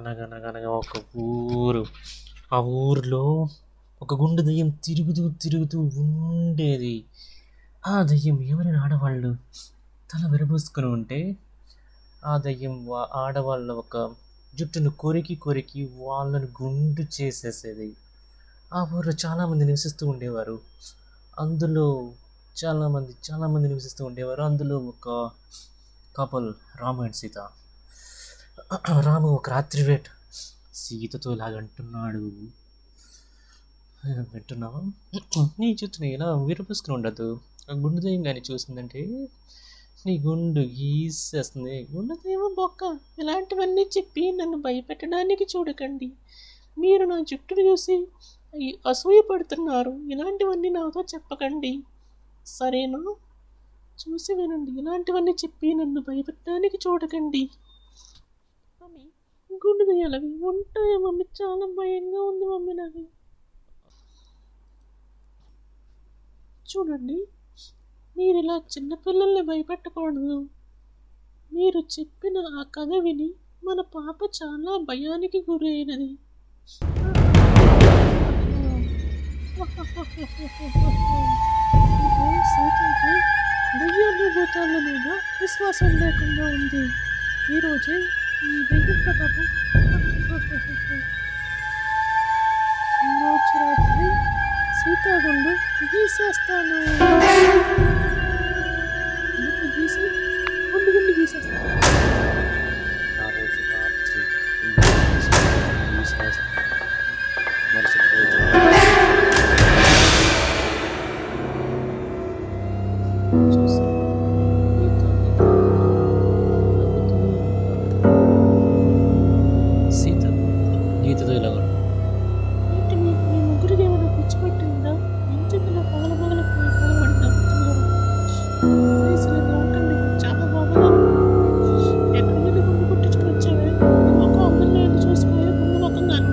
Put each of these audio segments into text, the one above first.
అనగనగనగా ఒక ఊరు ఆ ఊరిలో ఒక గుండు దెయ్యం తిరుగుతూ తిరుగుతూ ఉండేది ఆ దెయ్యం ఎవరైనా ఆడవాళ్ళు తల విరబోసుకొని ఉంటే ఆ దెయ్యం వా- ఆడవాళ్ళ ఒక జుట్టును కొరికి కొరికి వాళ్ళని గుండు చేసేసేది ఆ ఊరిలో చాలామంది నివసిస్తూ ఉండేవారు అందులో చాలామంది చాలామంది నివసిస్తూ ఉండేవారు అందులో ఒక కపల్ రాము అండ్ సీత రాము ఒక రాత్రి వేట్ సీతతో ఇలాగంటున్నాడు వింటున్నావా నీ జుట్టుని ఇలా విరపూసుకుని ఉండదు ఆ గుండు దయ్యం కానీ చూసిందంటే నీ గుండు గీసేస్తుంది గుండు దయ్యం బొక్క ఇలాంటివన్నీ చెప్పి నన్ను భయపెట్టడానికి చూడకండి మీరు నా జుట్టును చూసి అయ్యి- అసూయపడుతున్నారు ఇలాంటివన్నీ నాతో చెప్పకండి సరేనా చూసి వినండి ఇలాంటివన్నీ చెప్పి నన్ను భయపెట్టడానికి చూడకండి మమ్మీ గుండు దయ్యాలవి ఉంటాయా మమ్మీ చాలా భయంగా ఉంది మమ్మీ నాకు చూడండి మీరు ఇలా చిన్నపిల్లల్ని భయపెట్టకూడదు మీరు చెప్పిన ఆ కథ విని మన పాప చాలా భయానికి గురైనది ఇదే సీతకి దెయ్యాలు భూతాల మీద విశ్వాసం లేకుండా ఉంది ఈరోజే ఈ దెయ్యం ప్రభావం ఈరోజు రాత్రి సీతాగుండు గీసేస్తాను గుండు గీసి గుండు గుండు గీసేస్తాను ఆ రోజు రాత్రి మరుసటి రోజు చూసి గీత నవ్వుతూ సీత గీతతో ఇలా ఏంటి మీ మీ ముగ్గురికి ఏమైనా పిచ్చి పట్టిందా ఎందుకు ఇలా పగల పగల పగలబడి నవ్వుతున్నారు ప్లీజ్ ఇలా నవ్వకండి చాలా బాధగా ఉంది. ఎక్కడి మీద గుండు కొట్టించుకుని వచ్చావే నీ ముఖం అందరిలో ఏంటి చూసుకోవే గుండు ముఖం గాను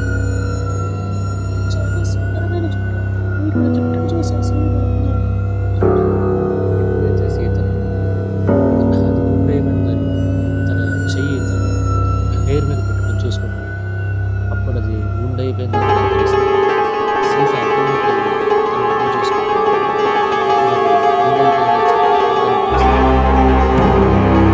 చాలా సుందరమైన జుట్టు మీరు నా జుట్టును చూసి అసూయపడుతున్నారు ఎప్పుడైతే సీత అది గుండేమందని తన చెయ్యి తన హెయిర్ మీద పెట్టుకొని చూసుకుంటుంది అప్పుడు అది గుండె అయిపోయిందని తనకు తెలుస్తుంది సీత అర్థమైపోయింది తన ముఖం చూసుకుంటుంది అప్పుడు అది గుండె అయిపోయిందని తనకు తెలుస్తుంది.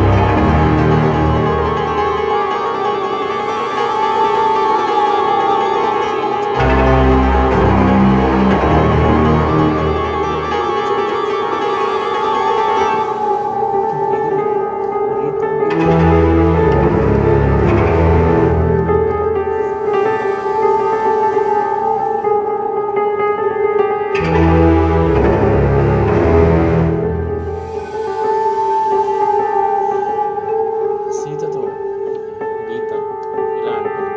సీతతో గీత ఇలా అంటుంది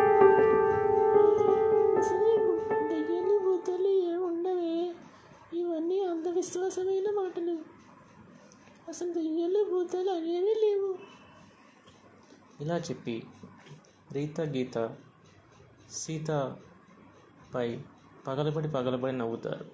అసలు దెయ్యాలు భూతాలు ఏమి ఉండవే ఇవన్నీ అంధవిశ్వాసమైన మాటలు అసలు దెయ్యాలు భూతాలు అనేవి లేవు ఇలా చెప్పి రీత గీత సీత పై పగలబడి పగలబడి నవ్వుతారు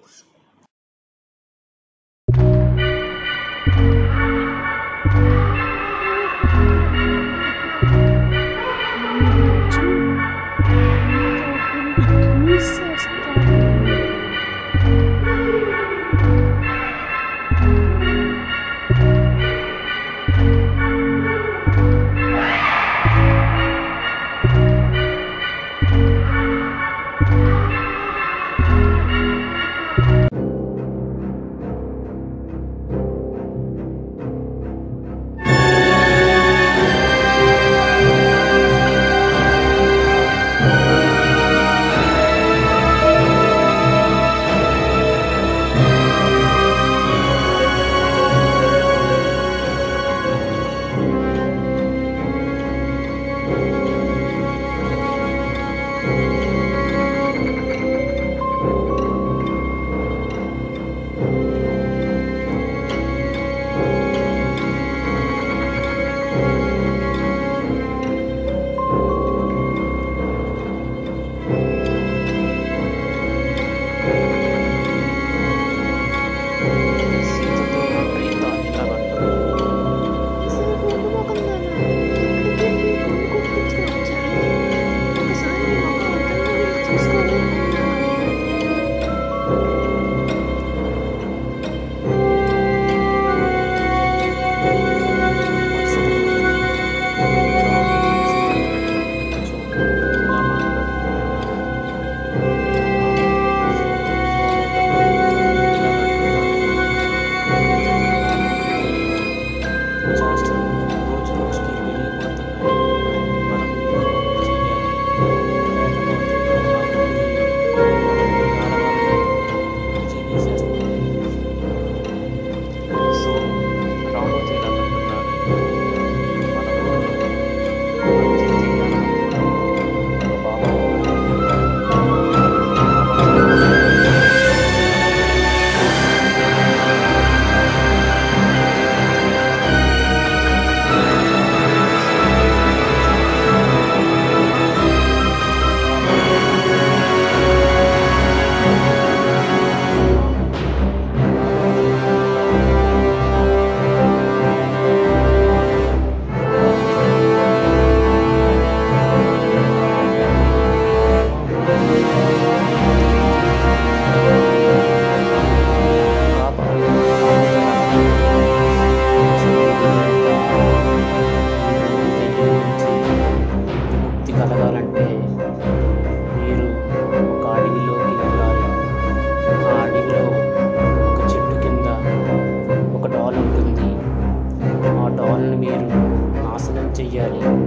చెయ్యాలి